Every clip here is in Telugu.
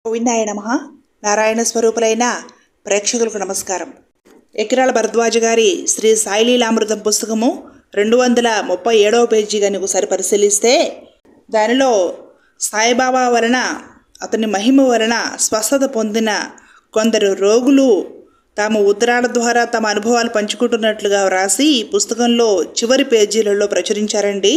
గోవిందాయ నమ నారాయణ స్వరూపులైన ప్రేక్షకులకు నమస్కారం ఎకిరాల భరద్వాజ గారి శ్రీ సాయిలీలామృతం పుస్తకము రెండు వందల ముప్పై ఏడవ పేజీ కనుక ఒకసారి పరిశీలిస్తే దానిలో సాయిబాబా వలన అతని మహిమ వలన స్వస్థత పొందిన కొందరు రోగులు తాము ఉత్తరాల ద్వారా తమ అనుభవాలు పంచుకుంటున్నట్లుగా వ్రాసి ఈ పుస్తకంలో చివరి పేజీలలో ప్రచురించారండి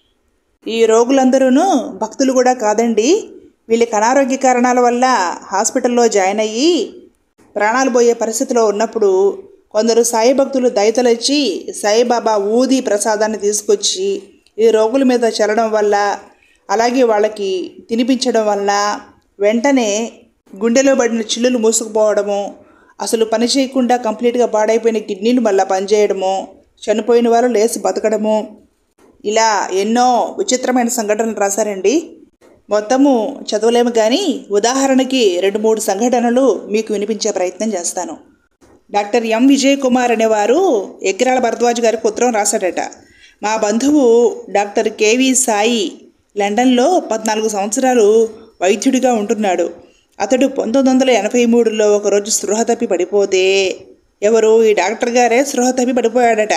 ఈ రోగులందరూ భక్తులు కూడా కాదండి వీళ్ళకి అనారోగ్య కారణాల వల్ల హాస్పిటల్లో జాయిన్ అయ్యి ప్రాణాలు పోయే పరిస్థితిలో ఉన్నప్పుడు కొందరు సాయి భక్తులు దయతలొచ్చి సాయిబాబా ఊది ప్రసాదాన్ని తీసుకొచ్చి ఈ రోగుల మీద చల్లడం వల్ల అలాగే వాళ్ళకి తినిపించడం వల్ల వెంటనే గుండెలో పడిన చిల్లులు మూసుకుపోవడము అసలు పని చేయకుండా కంప్లీట్గా పాడైపోయిన కిడ్నీలు మళ్ళీ పనిచేయడము చనిపోయిన వారు లేచి బతకడము ఇలా ఎన్నో విచిత్రమైన సంఘటనలు రాశారండి మొత్తము చదవలేము కానీ ఉదాహరణకి రెండు మూడు సంఘటనలు మీకు వినిపించే ప్రయత్నం చేస్తాను డాక్టర్ ఎం విజయ్ కుమార్ అనేవారు ఎగ్రాల భరద్వాజ్ గారికి ఉత్తరం రాశాడట మా బంధువు డాక్టర్ కేవి సాయి లండన్లో పద్నాలుగు సంవత్సరాలు వైద్యుడిగా ఉంటున్నాడు అతడు పంతొమ్మిది వందల ఎనభై మూడులో ఒకరోజు స్పృహ తప్పి పడిపోతే ఎవరు ఈ డాక్టర్ గారే స్పృహ తప్పి పడిపోయాడట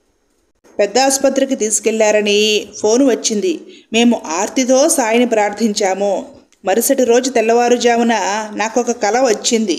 పెద్ద ఆసుపత్రికి తీసుకెళ్లారని ఫోన్ వచ్చింది మేము ఆర్తితో సాయిని ప్రార్థించాము మరుసటి రోజు తెల్లవారుజామున నాకు ఒక కల వచ్చింది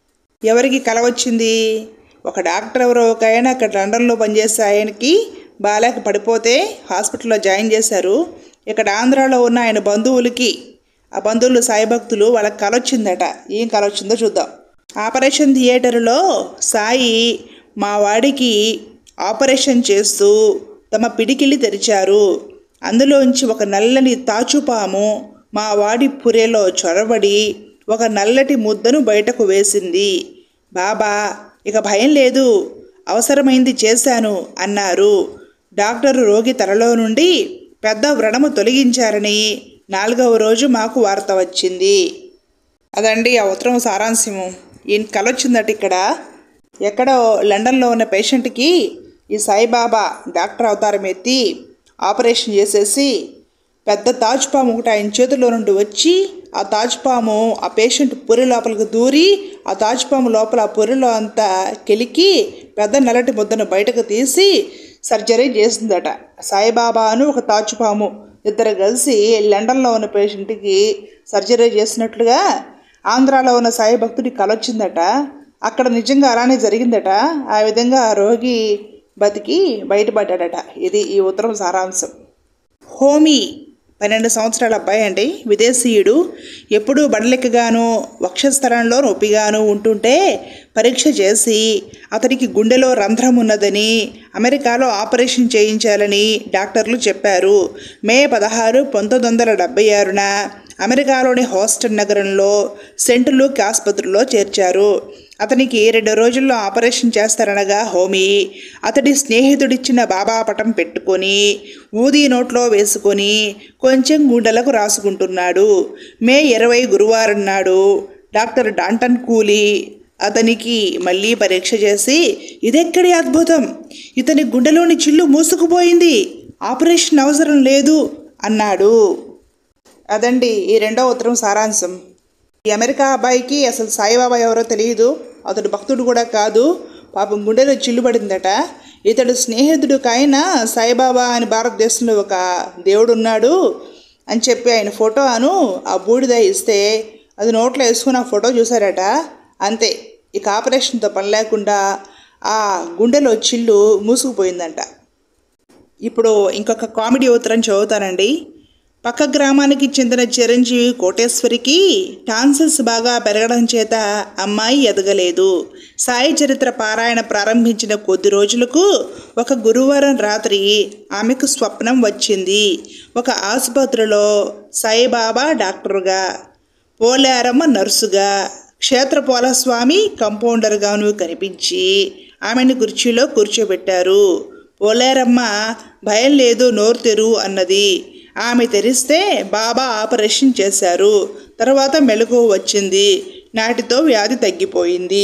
ఎవరికి కల వచ్చింది ఒక డాక్టర్ ఎవరో ఒక ఆయన అక్కడ లండన్లో పనిచేసే ఆయనకి బాలేక పడిపోతే హాస్పిటల్లో జాయిన్ చేశారు ఇక్కడ ఆంధ్రాలో ఉన్న ఆయన బంధువులకి ఆ బంధువులు సాయి భక్తులు వాళ్ళకి కల వచ్చిందట ఏం కల వచ్చిందో చూద్దాం ఆపరేషన్ థియేటర్లో సాయి మా వాడికి ఆపరేషన్ చేస్తూ తమ పిడికిలి తెరిచారు అందులోంచి ఒక నల్లని తాచుపాము మా వాడి పురేలో చొరబడి ఒక నల్లటి ముద్దను బయటకు వేసింది బాబా ఇక భయం లేదు అవసరమైంది చేశాను అన్నారు డాక్టరు రోగి తలలో నుండి పెద్ద వ్రణము తొలగించారని నాలుగవ రోజు మాకు వార్త వచ్చింది అదండి ఆ ఉత్తరం సారాంశము ఈయన కలొచ్చిందట ఇక్కడ ఎక్కడో లండన్లో ఉన్న పేషెంట్కి ఈ సాయిబాబా డాక్టర్ అవతారం ఎత్తి ఆపరేషన్ చేసేసి పెద్ద తాజ్పాము ఒకటి ఆయన చేతిలో నుండి వచ్చి ఆ తాజ్పాము ఆ పేషెంట్ పొరి లోపలికి దూరి ఆ తాజ్పాము లోపల ఆ పొరిలో అంతా కెలికి పెద్ద నల్లటి ముద్దను బయటకు తీసి సర్జరీ చేసిందట సాయిబాబాను ఒక తాచుపాము ఇద్దరు కలిసి లండన్లో ఉన్న పేషెంట్కి సర్జరీ చేసినట్లుగా ఆంధ్రాలో ఉన్న సాయి భక్తుడి కలొచ్చిందట అక్కడ నిజంగా అలానే జరిగిందట ఆ విధంగా ఆ రోగి బతికి బయటపడ్డాడట ఇది ఈ ఉత్తరం సారాంశం హోమీ పన్నెండు సంవత్సరాల అబ్బాయి అండి విదేశీయుడు ఎప్పుడూ బడలెక్కగాను వక్షస్థలంలో నొప్పిగాను ఉంటుంటే పరీక్ష చేసి అతనికి గుండెలో రంధ్రం ఉన్నదని అమెరికాలో ఆపరేషన్ చేయించాలని డాక్టర్లు చెప్పారు మే పదహారు పంతొమ్మిది వందల డెబ్బై ఆరున అమెరికాలోని హోస్టన్ నగరంలో సెంట్ లూక్ ఆసుపత్రిలో చేర్చారు అతనికి రెండు రోజుల్లో ఆపరేషన్ చేస్తారనగా హోమీ అతడి స్నేహితుడిచ్చిన బాబా పటం పెట్టుకొని ఊది నోట్లో వేసుకొని కొంచెం గుండెలకు రాసుకుంటున్నాడు మే ఇరవై గురువారం నాడు డాక్టర్ డాంటన్ కూలీ అతనికి మళ్ళీ పరీక్ష చేసి ఇదెక్కడి అద్భుతం ఇతని గుండెలోని చిల్లు మూసుకుపోయింది ఆపరేషన్ అవసరం లేదు అన్నాడు అదండి ఈ రెండో ఉత్తరం సారాంశం ఈ అమెరికా అబ్బాయికి అసలు సాయిబాబా ఎవరో తెలియదు అతడు భక్తుడు కూడా కాదు పాపం గుండెలో చిల్లు పడిందట ఇతడు స్నేహితుడు కాయన సాయిబాబా అని భారతదేశంలో ఒక దేవుడు ఉన్నాడు అని చెప్పి ఆయన ఫోటో అను ఆ బూడిద ఇస్తే అది నోట్లో వేసుకుని ఆ ఫోటో చూశారట అంతే ఇక ఆపరేషన్తో పని లేకుండా ఆ గుండెలో చిల్లు మూసుకుపోయిందంట ఇప్పుడు ఇంకొక కామెడీ ఉత్తరం చదువుతానండి పక్క గ్రామానికి చెందిన చిరంజీవి కోటేశ్వరికి టాన్సిల్స్ బాగా పెరగడం చేత అమ్మాయి ఎదగలేదు సాయి చరిత్ర పారాయణ ప్రారంభించిన కొద్ది రోజులకు ఒక గురువారం రాత్రి ఆమెకు స్వప్నం వచ్చింది ఒక ఆసుపత్రిలో సాయిబాబా డాక్టరుగా పోలేరమ్మ నర్సుగా క్షేత్రపోలస్వామి కంపౌండర్గాను కనిపించి ఆమెను కుర్చీలో కూర్చోబెట్టారు పోలేరమ్మ భయం లేదు నోరు తెరు అన్నది ఆమె తెరిస్తే బాబా ఆపరేషన్ చేశారు తర్వాత మెలకు వచ్చింది నాటితో వ్యాధి తగ్గిపోయింది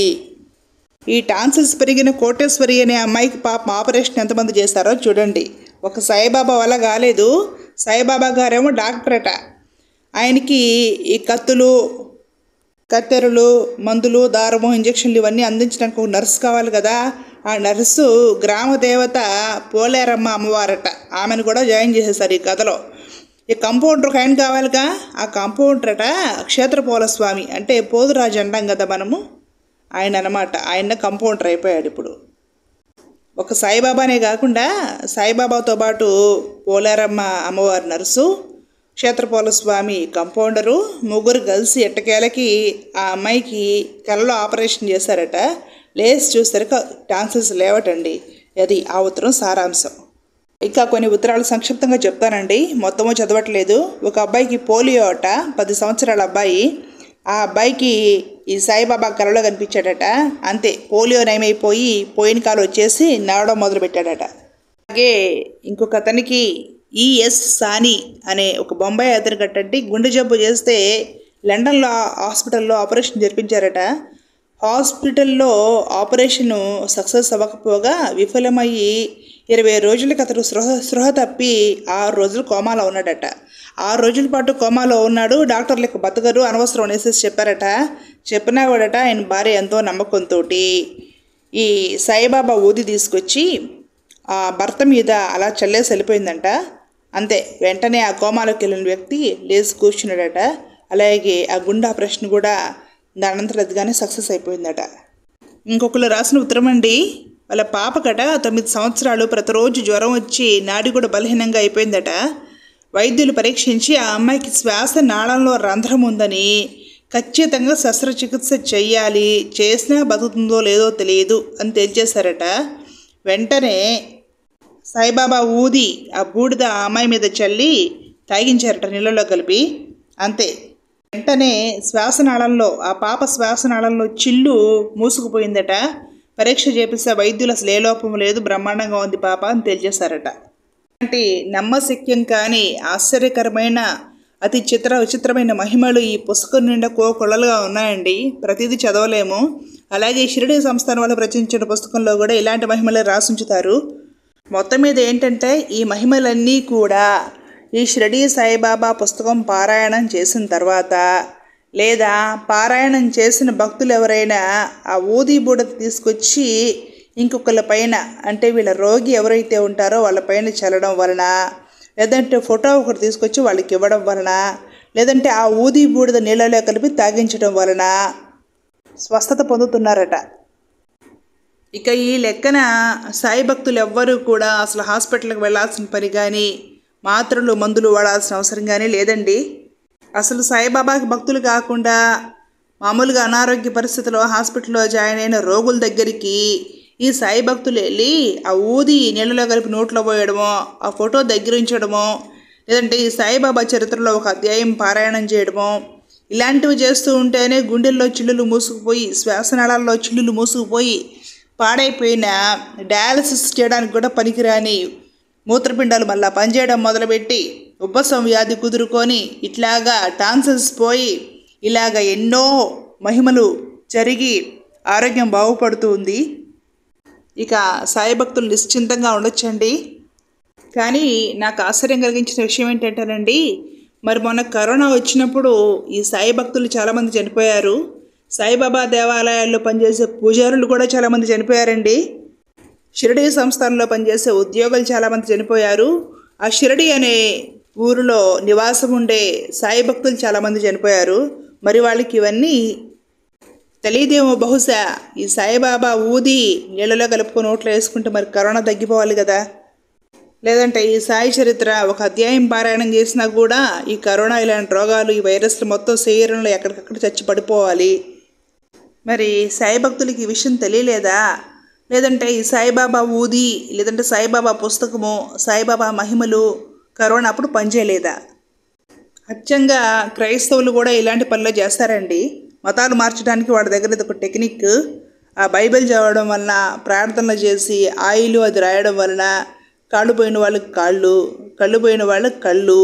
ఈ టాన్సిల్స్ పెరిగిన కోటేశ్వరి అనే అమ్మాయికి పాపం ఆపరేషన్ ఎంతమంది చేస్తారో చూడండి ఒక సాయిబాబా వల్ల కాలేదు సాయిబాబా గారేమో డాక్టర్ అట ఆయనకి ఈ కత్తులు కత్తెరలు మందులు దారము ఇంజక్షన్లు ఇవన్నీ అందించడానికి ఒక నర్సు కావాలి కదా ఆ నర్సు గ్రామ దేవత పోలేరమ్మ అమ్మవారట ఆమెను కూడా జాయిన్ చేసేసారు ఈ కథలో ఈ కంపౌండర్ ఒక ఆయన కావాలిగా ఆ కంపౌండర్ అట క్షేత్రపోల స్వామి అంటే పోతురాజు అంటాం కదా మనము ఆయన అనమాట ఆయన కంపౌండర్ అయిపోయాడు ఇప్పుడు ఒక సాయిబాబానే కాకుండా సాయిబాబాతో పాటు పోలేరమ్మ అమ్మవారి నర్సు క్షేత్రపోల స్వామి కంపౌండరు ముగ్గురు కలిసి ఎట్టకేలకి ఆ అమ్మాయికి కలలో ఆపరేషన్ చేశారట లేచి చూసరికి టాన్సెస్ లేవటండి అది ఆ ఉత్తరం సారాంశం ఇంకా కొన్ని ఉత్తరాలు సంక్షిప్తంగా చెప్తానండి మొత్తము చదవట్లేదు ఒక అబ్బాయికి పోలియో అట పది సంవత్సరాల అబ్బాయి ఆ అబ్బాయికి ఈ సాయిబాబా కలలో కనిపించాడట అంతే పోలియో నయమైపోయి పోయిన కాలు వచ్చేసి నడవడం మొదలుపెట్టాడట అలాగే ఇంకొక అతనికి ఈఎస్ సాని అనే ఒక బొంబాయి అతను కట్టండి గుండె జబ్బు చేస్తే లండన్లో హాస్పిటల్లో ఆపరేషన్ జరిపించారట హాస్పిటల్లో ఆపరేషన్ సక్సెస్ అవ్వకపోగా విఫలమయ్యి ఇరవై రోజులకి అతడు స్పృహ స్పృహ తప్పి ఆరు రోజులు కోమాలో ఉన్నాడట ఆరు రోజుల పాటు కోమాలో ఉన్నాడు డాక్టర్లకు బతకరు అనవసరం అనేసి చెప్పారట చెప్పినా కూడాట ఆయన భార్య ఎంతో నమ్మకంతో ఈ సాయిబాబా ఊది తీసుకొచ్చి ఆ భర్త మీద అలా చల్లేసి వెళ్ళిపోయిందంట అంతే వెంటనే ఆ కోమాలోకి వెళ్ళిన వ్యక్తి లేచి కూర్చున్నాడట అలాగే ఆ గుండె ఆపరేషన్ కూడా దానంతరం అదిగానే సక్సెస్ అయిపోయిందట ఇంకొకరు రాసిన ఉత్తరం అండి వాళ్ళ పాపకట తొమ్మిది సంవత్సరాలు ప్రతిరోజు జ్వరం వచ్చి నాడి కూడా బలహీనంగా అయిపోయిందట వైద్యులు పరీక్షించి ఆ అమ్మాయికి శ్వాస నాళంలో రంధ్రం ఉందని ఖచ్చితంగా శస్త్రచికిత్స చెయ్యాలి చేసినా బతుకుతుందో లేదో తెలియదు అని తేల్చేశారట వెంటనే సాయిబాబా ఊది ఆ బూడిద ఆ అమ్మాయి మీద చల్లి తాగించారట నీళ్ళలో కలిపి అంతే వెంటనే శ్వాసనాళంలో ఆ పాప శ్వాసనాళంలో చిల్లు మూసుకుపోయిందట పరీక్ష చేపిస్తే వైద్యులు అసలు ఏ లోపం లేదు బ్రహ్మాండంగా ఉంది పాప అని తేల్చేశారట అలాంటి నమ్మశక్యం కానీ ఆశ్చర్యకరమైన అతి చిత్ర విచిత్రమైన మహిమలు ఈ పుస్తకం నిండా కోకొల్లలుగా ఉన్నాయండి ప్రతిదీ చదవలేము అలాగే షిరిడి సంస్థానం వాళ్ళు రచించిన పుస్తకంలో కూడా ఇలాంటి మహిమలే రాసుంచుతారు మొత్తం మీద ఏంటంటే ఈ మహిమలన్నీ కూడా ఈ షిరిడి సాయిబాబా పుస్తకం పారాయణం చేసిన తర్వాత లేదా పారాయణం చేసిన భక్తులు ఎవరైనా ఆ ఊది బూడ తీసుకొచ్చి ఇంకొకళ్ళ పైన అంటే వీళ్ళ రోగి ఎవరైతే ఉంటారో వాళ్ళ పైన చల్లడం వలన లేదంటే ఫోటో ఒకటి తీసుకొచ్చి వాళ్ళకి ఇవ్వడం వలన లేదంటే ఆ ఊది బూడిద నీళ్ళలో కలిపి తాగించడం వలన స్వస్థత పొందుతున్నారట ఇక ఈ లెక్కన సాయి భక్తులు ఎవ్వరూ కూడా అసలు హాస్పిటల్కి వెళ్ళాల్సిన పని కానీ మాత్రలు మందులు వాడాల్సిన అవసరం కానీ లేదండి అసలు సాయిబాబాకి భక్తులు కాకుండా మామూలుగా అనారోగ్య పరిస్థితిలో హాస్పిటల్లో జాయిన్ అయిన రోగుల దగ్గరికి ఈ సాయి భక్తులు వెళ్ళి ఆ ఊది నీళ్ళలో కలిపి నోట్లో పోయడమో ఆ ఫోటో దగ్గరించడమో లేదంటే ఈ సాయిబాబా చరిత్రలో ఒక అధ్యాయం పారాయణం చేయడమో ఇలాంటివి చేస్తూ ఉంటేనే గుండెల్లో చిల్లులు మూసుకుపోయి శ్వాసనాళాల్లో చిల్లులు మూసుకుపోయి పాడైపోయిన డయాలసిస్ చేయడానికి కూడా పనికిరాని మూత్రపిండాలు మళ్ళా పనిచేయడం మొదలుపెట్టి ఉబ్బసం వ్యాధి కుదురుకొని ఇట్లాగా టాన్సల్స్ పోయి ఇలాగ ఎన్నో మహిమలు జరిగి ఆరోగ్యం బాగుపడుతూ ఉంది ఇక సాయి భక్తులు నిశ్చింతంగా ఉండొచ్చండి కానీ నాకు ఆశ్చర్యం కలిగించిన విషయం ఏంటంటేనండి మరి మొన్న కరోనా వచ్చినప్పుడు ఈ సాయి భక్తులు చాలామంది చనిపోయారు సాయిబాబా దేవాలయాల్లో పనిచేసే పూజారులు కూడా చాలామంది చనిపోయారండి షిరిడి సంస్థానంలో పనిచేసే ఉద్యోగులు చాలామంది చనిపోయారు ఆ షిరిడి అనే ఊరిలో నివాసం ఉండే సాయి భక్తులు చాలామంది చనిపోయారు మరి వాళ్ళకి ఇవన్నీ తెలియదేమో బహుశా ఈ సాయిబాబా ఊది నీళ్ళలో కలుపుకొని నోట్లో వేసుకుంటే మరి కరోనా తగ్గిపోవాలి కదా లేదంటే ఈ సాయి చరిత్ర ఒక అధ్యాయం పారాయణం చేసినా కూడా ఈ కరోనా ఇలాంటి రోగాలు ఈ వైరస్లు మొత్తం శరీరంలో ఎక్కడికక్కడ చచ్చి పడిపోవాలి మరి సాయి భక్తులకి ఈ విషయం తెలియలేదా లేదంటే ఈ సాయిబాబా ఊది లేదంటే సాయిబాబా పుస్తకము సాయిబాబా మహిమలు కరోనా అప్పుడు పనిచేయలేదా అచ్చంగా క్రైస్తవులు కూడా ఇలాంటి పనులు చేస్తారండి మతాలు మార్చడానికి వాడి దగ్గర ఇది ఒక టెక్నిక్ ఆ బైబిల్ చదవడం వలన ప్రార్థనలు చేసి ఆయిల్ అది రాయడం వలన కాళ్ళు పోయిన వాళ్ళకి కాళ్ళు కళ్ళు పోయిన వాళ్ళకి కళ్ళు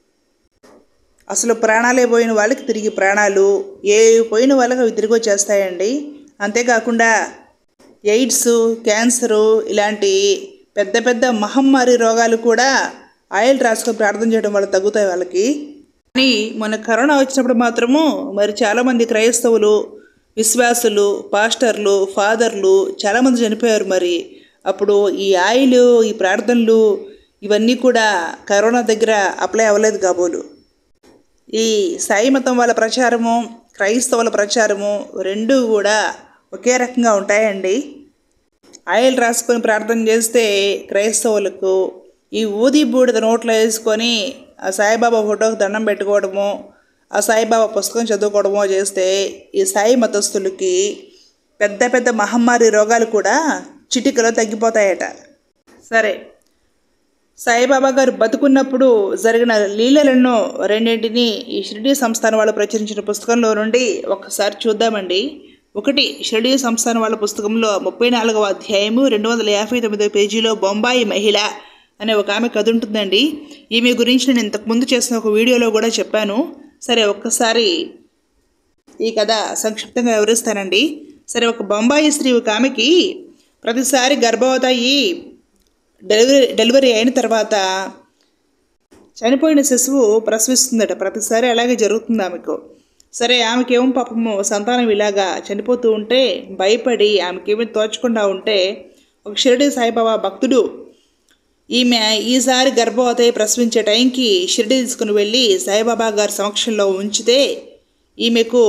అసలు ప్రాణాలే పోయిన వాళ్ళకి తిరిగి ప్రాణాలు ఏ పోయిన వాళ్ళకి అవి తిరిగి వచ్చేస్తాయండి అంతేకాకుండా ఎయిడ్స్ క్యాన్సరు ఇలాంటి పెద్ద పెద్ద మహమ్మారి రోగాలు కూడా ఆయిల్ రాసుకొని ప్రార్థన చేయడం వల్ల తగ్గుతాయి వాళ్ళకి కానీ మన కరోనా వచ్చినప్పుడు మాత్రము మరి చాలామంది క్రైస్తవులు విశ్వాసులు పాస్టర్లు ఫాదర్లు చాలామంది చనిపోయారు మరి అప్పుడు ఈ ఆయిల్ ఈ ప్రార్థనలు ఇవన్నీ కూడా కరోనా దగ్గర అప్లై అవ్వలేదు కాబోలు ఈ సాయి మతం వాళ్ళ ప్రచారము క్రైస్తవుల ప్రచారము రెండూ కూడా ఒకే రకంగా ఉంటాయండి ఆయిల్ రాసుకొని ప్రార్థన చేస్తే క్రైస్తవులకు ఈ ఊది బూడిద నోట్లో వేసుకొని ఆ సాయిబాబా ఫోటోకి దండం పెట్టుకోవడము ఆ సాయిబాబా పుస్తకం చదువుకోవడమో చేస్తే ఈ సాయి మతస్థులకి పెద్ద పెద్ద మహమ్మారి రోగాలు కూడా చిటికలో తగ్గిపోతాయట సరే సాయిబాబా గారు బతుకున్నప్పుడు జరిగిన లీలలను రెండింటిని ఈ షిరిడీ సంస్థానం వాళ్ళు ప్రచురించిన పుస్తకంలో నుండి ఒకసారి చూద్దామండి ఒకటి షిరిడీ సంస్థానం వాళ్ళ పుస్తకంలో ముప్పై నాలుగవ అధ్యాయము రెండు వందల యాభై తొమ్మిదో పేజీలో బొంబాయి మహిళ అనే ఒక ఆమె కథ ఉంటుందండి ఈమె గురించి నేను ఇంతకుముందు చేసిన ఒక వీడియోలో కూడా చెప్పాను సరే ఒక్కసారి ఈ కథ సంక్షిప్తంగా వివరిస్తానండి సరే ఒక బొంబాయి స్త్రీ ఒక ఆమెకి ప్రతిసారి గర్భవతి అయ్యి డెలివరీ డెలివరీ అయిన తర్వాత చనిపోయిన శిశువు ప్రసవిస్తుందట ప్రతిసారి అలాగే జరుగుతుంది ఆమెకు సరే ఆమెకేమో పాపము సంతానం ఇలాగా చనిపోతూ ఉంటే భయపడి ఆమెకేమీ తోచకుండా ఉంటే ఒక షిరిడి సాయిబాబా భక్తుడు ఈమె ఈసారి గర్భవతి అయి ప్రసవించే టైంకి షిరిడి తీసుకుని వెళ్ళి సాయిబాబా గారి సమక్షంలో ఉంచితే ఈమెకు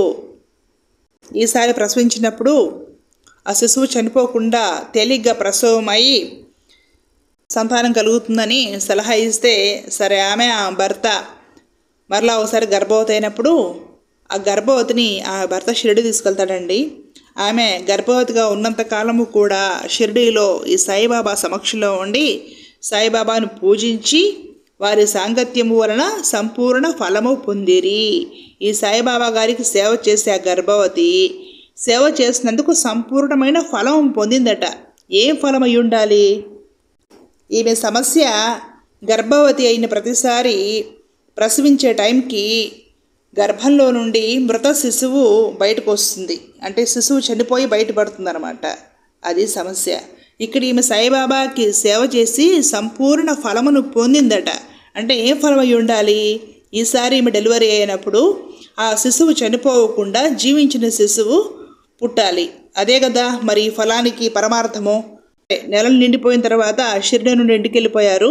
ఈసారి ప్రసవించినప్పుడు ఆ శిశువు చనిపోకుండా తేలిగ్గా ప్రసవమై సంతానం కలుగుతుందని సలహా ఇస్తే సరే ఆమె ఆ భర్త మరలా ఒకసారి గర్భవతి అయినప్పుడు ఆ గర్భవతిని ఆ భర్త షిరిడి తీసుకెళ్తాడండి ఆమె గర్భవతిగా ఉన్నంత కాలము కూడా షిరిడీలో ఈ సాయిబాబా సమక్షంలో ఉండి సాయిబాబాను పూజించి వారి సాంగత్యము వలన సంపూర్ణ ఫలము పొందిరి ఈ సాయిబాబా గారికి సేవ చేసే ఆ గర్భవతి సేవ చేసినందుకు సంపూర్ణమైన ఫలం పొందిందట ఏం ఫలం అయి ఉండాలి ఈమె సమస్య గర్భవతి అయిన ప్రతిసారి ప్రసవించే టైంకి గర్భంలో నుండి మృత శిశువు బయటకు వస్తుంది అంటే శిశువు చనిపోయి బయటపడుతుంది అనమాట అది సమస్య ఇక్కడ ఈమె సాయిబాబాకి సేవ చేసి సంపూర్ణ ఫలమును పొందిందట అంటే ఏం ఫలం అయి ఉండాలి ఈసారి ఈమె డెలివరీ అయినప్పుడు ఆ శిశువు చనిపోకుండా జీవించిన శిశువు పుట్టాలి అదే కదా మరి ఈ ఫలానికి పరమార్థము నెలలు నిండిపోయిన తర్వాత షిరిడి నుండి ఇంటికి వెళ్ళిపోయారు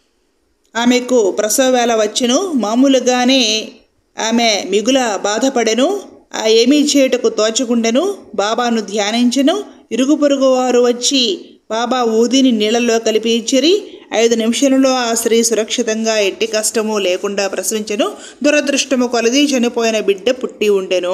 ఆమెకు ప్రసవ వేళ వచ్చెను మామూలుగానే ఆమె మిగుల బాధపడెను ఆ ఏమీ చేయుటకు తోచకుండెను బాబాను ధ్యానించెను ఇరుగు పొరుగు వారు వచ్చి బాబా ఊదిని నీళ్ళల్లో కలిపి ఇచ్చిరి ఐదు నిమిషాలలో ఆ స్త్రీ సురక్షితంగా ఎట్టి కష్టము లేకుండా ప్రసవించెను దురదృష్టము కొలది చనిపోయిన బిడ్డ పుట్టి ఉండెను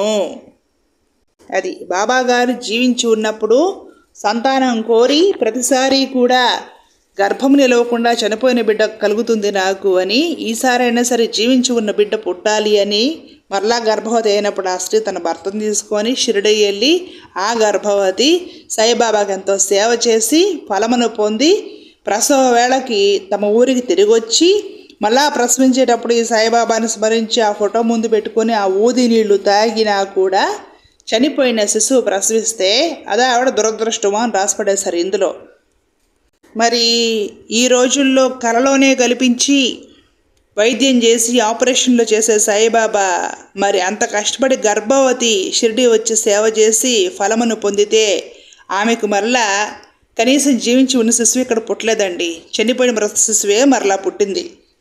అది బాబా గారు జీవించి ఉన్నప్పుడు సంతానం కోరి ప్రతిసారి కూడా గర్భం నిలవకుండా చనిపోయిన బిడ్డ కలుగుతుంది నాకు అని ఈసారైనా సరే జీవించి ఉన్న బిడ్డ పుట్టాలి అని మరలా గర్భవతి అయినప్పుడు ఆ స్త్రీ తన భర్తను తీసుకొని షిరిడి వెళ్ళి ఆ గర్భవతి సాయిబాబాకి ఎంతో సేవ చేసి ఫలమును పొంది ప్రసవ వేళకి తమ ఊరికి తిరిగి వచ్చి మళ్ళా ప్రసవించేటప్పుడు ఈ సాయిబాబాని స్మరించి ఆ ఫోటో ముందు పెట్టుకొని ఆ ఊది నీళ్లు తాగినా కూడా చనిపోయిన శిశువు ప్రసవిస్తే అదే ఆవిడ దురదృష్టమా అని రాసిపడేశారు ఇందులో మరి ఈ రోజుల్లో కలలోనే కల్పించి వైద్యం చేసి ఆపరేషన్లు చేసే సాయిబాబా మరి అంత కష్టపడి గర్భవతి షిరిడి వచ్చి సేవ చేసి ఫలమును పొందితే ఆమెకు మరలా కనీసం జీవించి ఉన్న శిశువు ఇక్కడ పుట్టలేదండి చనిపోయిన మృత శిశువే మరలా పుట్టింది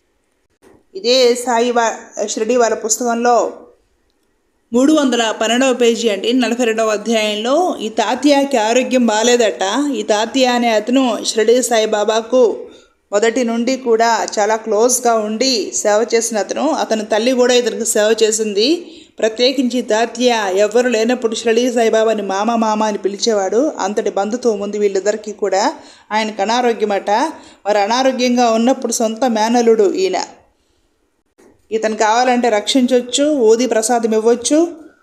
ఇదే సాయి వా షిరిడి వాళ్ళ పుస్తకంలో మూడు వందల పన్నెండవ పేజీ అండి నలభై రెండవ అధ్యాయంలో ఈ తాతయ్యకి ఆరోగ్యం బాగాలేదట ఈ తాతయ్య అనే అతను షిరిడి సాయిబాబాకు మొదటి నుండి కూడా చాలా క్లోజ్గా ఉండి సేవ చేసిన అతను అతని తల్లి కూడా ఇతనికి సేవ చేసింది ప్రత్యేకించి తాతయ్య ఎవరు లేనప్పుడు షిరిడి సాయిబాబాని మామ మామ అని పిలిచేవాడు అంతటి బంధుత్వం ఉంది వీళ్ళిద్దరికీ కూడా ఆయనకు అనారోగ్యమట మరి అనారోగ్యంగా ఉన్నప్పుడు సొంత మేనలుడు ఈయన ఇతను కావాలంటే రక్షించవచ్చు ఊది ప్రసాదం ఇవ్వచ్చు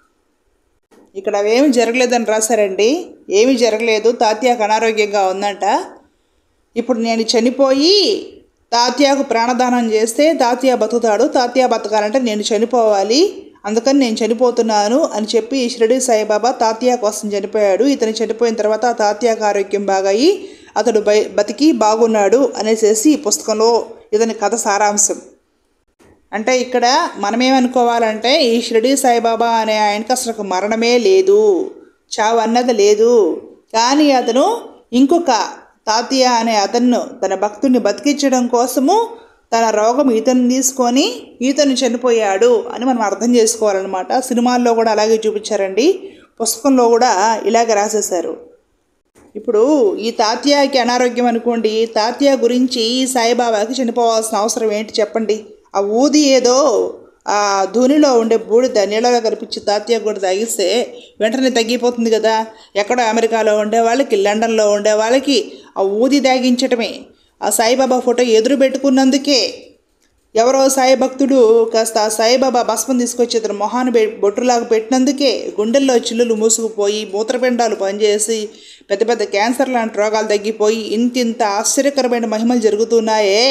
ఇక్కడ అవేమి జరగలేదని రాశారండి ఏమీ జరగలేదు తాత్యాకు అనారోగ్యంగా ఉందంట ఇప్పుడు నేను చనిపోయి తాత్యాకు ప్రాణదానం చేస్తే తాత్య బతుకుతాడు తాత్య బతకాలంటే నేను చనిపోవాలి అందుకని నేను చనిపోతున్నాను అని చెప్పి షిరిడి సాయిబాబా తాత్య కోసం చనిపోయాడు ఇతను చనిపోయిన తర్వాత ఆ తాత్యాకు ఆరోగ్యం బాగాయి అతడు బై బతికి బాగున్నాడు అనేసేసి ఈ పుస్తకంలో ఇతని కథ సారాంశం అంటే ఇక్కడ మనమేమనుకోవాలంటే ఈ షిరిడి సాయిబాబా అనే ఆయనకి అసలు ఒక మరణమే లేదు చావు అన్నది లేదు కానీ అతను ఇంకొక తాతయ్య అనే అతన్ను తన భక్తుడిని బతికించడం కోసము తన రోగం ఈతను తీసుకొని ఈతను చనిపోయాడు అని మనం అర్థం చేసుకోవాలన్నమాట సినిమాల్లో కూడా అలాగే చూపించారండి పుస్తకంలో కూడా ఇలాగే రాసేశారు ఇప్పుడు ఈ తాత్యాకి అనారోగ్యం అనుకోండి తాత్య గురించి ఈ సాయిబాబాకి చనిపోవాల్సిన అవసరం ఏంటి చెప్పండి ఆ ఊది ఏదో ఆ ధూనిలో ఉండే బూడిద నీళ్ళగా కనిపించి తాత్య కూడా తాగిస్తే వెంటనే తగ్గిపోతుంది కదా ఎక్కడో అమెరికాలో ఉండే వాళ్ళకి లండన్లో ఉండే వాళ్ళకి ఆ ఊది తాగించటమే ఆ సాయిబాబా ఫోటో ఎదురు పెట్టుకున్నందుకే ఎవరో సాయి భక్తుడు కాస్త ఆ సాయిబాబా భస్మం తీసుకొచ్చి ఇతను మొహాన్ని పె బొట్టులాగా పెట్టినందుకే గుండెల్లో చిల్లులు మూసుకుపోయి మూత్రపిండాలు పనిచేసి పెద్ద పెద్ద క్యాన్సర్ లాంటి రోగాలు తగ్గిపోయి ఇంతింత ఆశ్చర్యకరమైన మహిమలు జరుగుతున్నాయే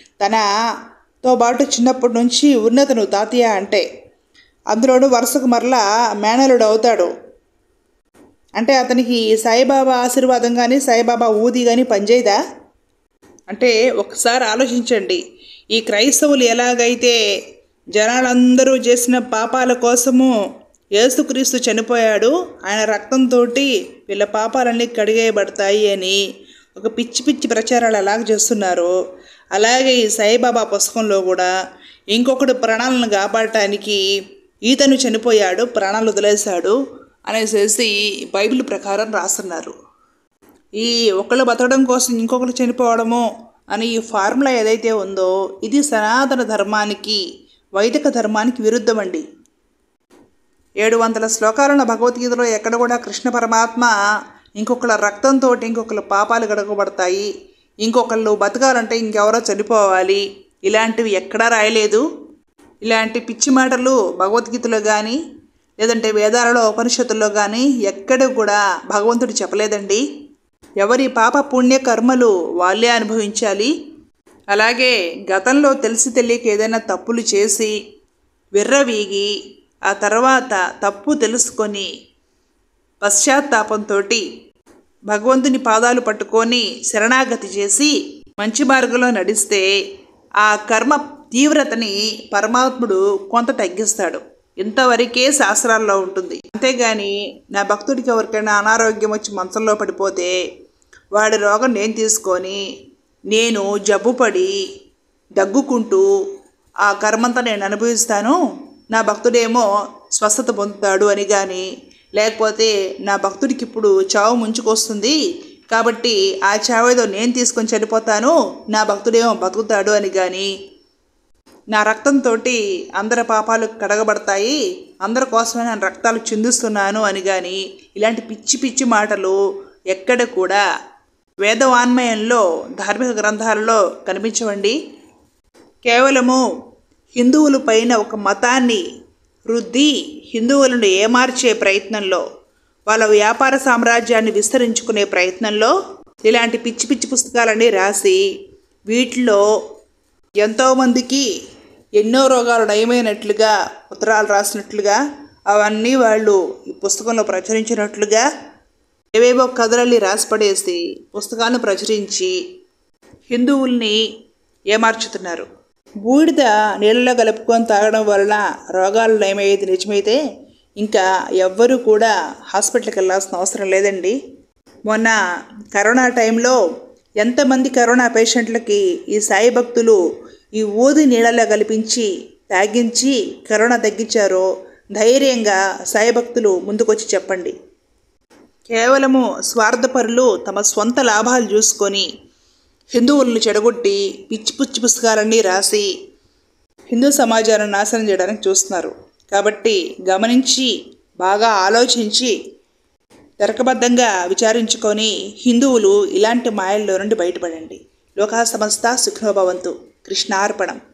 తనతో పాటు చిన్నప్పటి నుంచి ఉన్నతను తాతయ్య అంటే అందులోనూ వరుసకు మరలా మేనలుడు అవుతాడు అంటే అతనికి సాయిబాబా ఆశీర్వాదం కానీ సాయిబాబా ఊది కానీ పనిచేయదా అంటే ఒకసారి ఆలోచించండి ఈ క్రైస్తవులు ఎలాగైతే జనాలందరూ చేసిన పాపాల కోసము యేసుక్రీస్తు చనిపోయాడు ఆయన రక్తంతో వీళ్ళ పాపాలన్నీ కడిగేయబడతాయి అని ఒక పిచ్చి పిచ్చి ప్రచారాలు ఎలాగ చేస్తున్నారో అలాగే ఈ సాయిబాబా పుస్తకంలో కూడా ఇంకొకడు ప్రాణాలను కాపాడటానికి ఈతను చనిపోయాడు ప్రాణాలు వదిలేశాడు అనేసి బైబిల్ ప్రకారం రాస్తున్నారు ఈ ఒకళ్ళు బతకడం కోసం ఇంకొకరు చనిపోవడము అని ఈ ఫార్ములా ఏదైతే ఉందో ఇది సనాతన ధర్మానికి వైదిక ధర్మానికి విరుద్ధమండి ఏడు వందల శ్లోకాలున్న భగవద్గీతలో ఎక్కడ కూడా కృష్ణ పరమాత్మ ఇంకొకళ్ళ రక్తంతో ఇంకొకళ్ళ పాపాలు గడకబడతాయి ఇంకొకళ్ళు బతకాలంటే ఇంకెవరో చనిపోవాలి ఇలాంటివి ఎక్కడా రాయలేదు ఇలాంటి పిచ్చి మాటలు భగవద్గీతలో కానీ లేదంటే వేదాలలో ఉపనిషత్తుల్లో కానీ ఎక్కడ కూడా భగవంతుడు చెప్పలేదండి ఎవరి పాప పుణ్య కర్మలు వాళ్ళే అనుభవించాలి అలాగే గతంలో తెలిసి తెలియక ఏదైనా తప్పులు చేసి విర్రవీగి ఆ తర్వాత తప్పు తెలుసుకొని పశ్చాత్తాపంతో భగవంతుని పాదాలు పట్టుకొని శరణాగతి చేసి మంచి మార్గంలో నడిస్తే ఆ కర్మ తీవ్రతని పరమాత్ముడు కొంత తగ్గిస్తాడు ఇంతవరకే శాస్త్రాల్లో ఉంటుంది అంతేగాని నా భక్తుడికి ఎవరికైనా అనారోగ్యం వచ్చి మంచంలో పడిపోతే వాడి రోగం నేను తీసుకొని నేను జబ్బుపడి దగ్గుకుంటూ ఆ కర్మంతా నేను అనుభవిస్తాను నా భక్తుడేమో స్వస్థత పొందుతాడు అని కానీ లేకపోతే నా భక్తుడికి ఇప్పుడు చావు ముంచుకొస్తుంది కాబట్టి ఆ చావేదో నేను తీసుకొని చనిపోతాను నా భక్తుడేమో బతుకుతాడు అని కానీ నా రక్తంతో అందరి పాపాలు కడగబడతాయి అందరి కోసమే నేను రక్తాలు చిందిస్తున్నాను అని కానీ ఇలాంటి పిచ్చి పిచ్చి మాటలు ఎక్కడ కూడా వేదవాన్మయంలో ధార్మిక గ్రంథాలలో కనిపించవండి కేవలము హిందువుల పైన ఒక మతాన్ని రుద్ది హిందువులను ఏమార్చే ప్రయత్నంలో వాళ్ళ వ్యాపార సామ్రాజ్యాన్ని విస్తరించుకునే ప్రయత్నంలో ఇలాంటి పిచ్చి పిచ్చి పుస్తకాలన్నీ రాసి వీటిలో ఎంతోమందికి ఎన్నో రోగాలు నయమైనట్లుగా ఉత్తరాలు రాసినట్లుగా అవన్నీ వాళ్ళు ఈ పుస్తకంలో ప్రచురించినట్లుగా ఏవేవో కథలల్లి రాసిపడేసి పుస్తకాన్ని ప్రచురించి హిందువుల్ని ఏమార్చుతున్నారు బూడిద నీళ్ళలో కలుపుకొని తాగడం వలన రోగాలు నయమయ్యేది నిజమైతే ఇంకా ఎవ్వరూ కూడా హాస్పిటల్కి వెళ్ళాల్సిన అవసరం లేదండి మొన్న కరోనా టైంలో ఎంతమంది కరోనా పేషెంట్లకి ఈ సాయి భక్తులు ఈ ఊది నీళ్ళలో కల్పించి తాగించి కరోనా తగ్గించారో ధైర్యంగా సాయి భక్తులు ముందుకొచ్చి చెప్పండి కేవలము స్వార్థపరులు తమ స్వంత లాభాలు చూసుకొని హిందువులను చెడగొట్టి పిచ్చి పిచ్చి పుస్తకాలన్నీ రాసి హిందూ సమాజాన్ని నాశనం చేయడానికి చూస్తున్నారు కాబట్టి గమనించి బాగా ఆలోచించి తర్కబద్ధంగా విచారించుకొని హిందువులు ఇలాంటి మాయల్లో నుండి బయటపడండి లోకా సమస్త సుఖనోభవంతు కృష్ణార్పణం